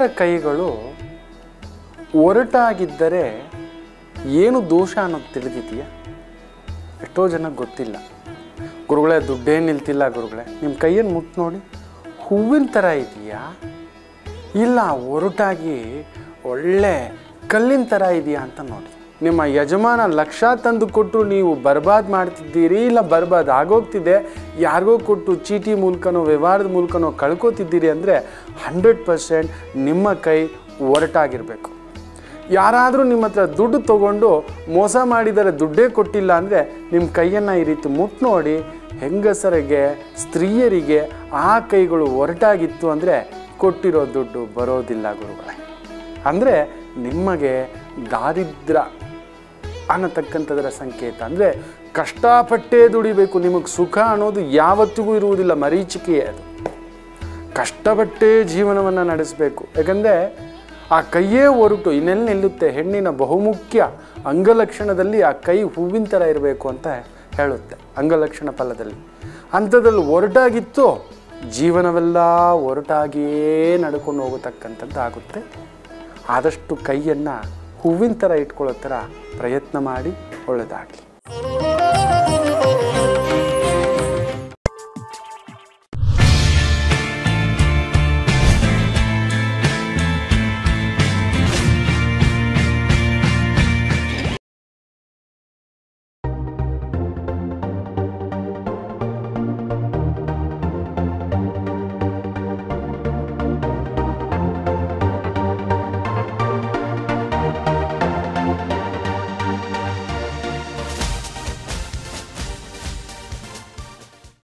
ಯಾರ್ಯಾರ ಕೈಗಳು ಒರಟಾಗಿದ್ದರೆ ಏನು ದೋಷ ಅನ್ನೋದು ತಿಳಿದಿದೆಯಾ ಎಷ್ಟೋ ಜನಕ್ಕೆ ಗೊತ್ತಿಲ್ಲ ಗುರುಗಳೇ ದುಡ್ಡೇನು ನಿಲ್ತಿಲ್ಲ ಗುರುಗಳೇ ನಿಮ್ಮ ಕೈಯನ್ನು ಮುಟ್ಟು ನೋಡಿ ಹೂವಿನ ಥರ ಇದೆಯಾ ಇಲ್ಲ ಒರಟಾಗಿ ಒಳ್ಳೆ ಕಲ್ಲಿನ ಥರ ಇದೆಯಾ ಅಂತ ನೋಡಿ ನಿಮ್ಮ ಯಜಮಾನ ಲಕ್ಷ ತಂದು ಕೊಟ್ಟರು ನೀವು ಬರ್ಬಾದ್ ಮಾಡ್ತಿದ್ದೀರಿ ಇಲ್ಲ ಬರ್ಬಾದ್ ಆಗೋಗ್ತಿದೆ ಯಾರಿಗೋ ಕೊಟ್ಟು ಚೀಟಿ ಮೂಲಕನೋ ವ್ಯವಹಾರದ ಮೂಲಕನೋ ಕಳ್ಕೊತಿದ್ದೀರಿ ಅಂದರೆ ಹಂಡ್ರೆಡ್ ಪರ್ಸೆಂಟ್ ನಿಮ್ಮ ಕೈ ಒರಟಾಗಿರಬೇಕು ಯಾರಾದರೂ ನಿಮ್ಮ ಹತ್ರ ದುಡ್ಡು ತಗೊಂಡು ಮೋಸ ಮಾಡಿದರೆ ದುಡ್ಡೇ ಕೊಟ್ಟಿಲ್ಲ ಅಂದರೆ ನಿಮ್ಮ ಕೈಯನ್ನು ಈ ರೀತಿ ಮುಟ್ಟು ನೋಡಿ ಹೆಂಗಸರಿಗೆ ಸ್ತ್ರೀಯರಿಗೆ ಆ ಕೈಗಳು ಒರಟಾಗಿತ್ತು ಅಂದರೆ ಕೊಟ್ಟಿರೋ ದುಡ್ಡು ಬರೋದಿಲ್ಲ ಗುರುಗಳೇ ಅಂದರೆ ನಿಮಗೆ ದಾರಿದ್ರ್ಯ ಅನ್ನತಕ್ಕಂಥದರ ಸಂಕೇತ ಅಂದರೆ ಕಷ್ಟಪಟ್ಟೇ ದುಡಿಬೇಕು ನಿಮಗೆ ಸುಖ ಅನ್ನೋದು ಯಾವತ್ತಿಗೂ ಇರುವುದಿಲ್ಲ ಮರೀಚಿಕೆಯೇ ಅದು ಕಷ್ಟಪಟ್ಟೇ ಜೀವನವನ್ನು ನಡೆಸಬೇಕು ಯಾಕಂದರೆ ಆ ಕೈಯೇ ಹೊರಟು ಇನ್ನೆಲ್ಲಿ ನಿಲ್ಲುತ್ತೆ ಹೆಣ್ಣಿನ ಬಹುಮುಖ್ಯ ಅಂಗಲಕ್ಷಣದಲ್ಲಿ ಆ ಕೈ ಹೂವಿನ ಥರ ಇರಬೇಕು ಅಂತ ಹೇಳುತ್ತೆ ಅಂಗಲಕ್ಷಣ ಫಲದಲ್ಲಿ ಅಂಥದ್ರಲ್ಲಿ ಒರಟಾಗಿತ್ತು ಜೀವನವೆಲ್ಲ ಒರಟಾಗಿಯೇ ನಡ್ಕೊಂಡು ಹೋಗತಕ್ಕಂಥದ್ದು ಆಗುತ್ತೆ ಆದಷ್ಟು ಕೈಯನ್ನು ಹೂವಿನ ಥರ ಇಟ್ಕೊಳ್ಳೋ ಥರ ಪ್ರಯತ್ನ ಮಾಡಿ ಒಳ್ಳೆಯದಾಗಲಿ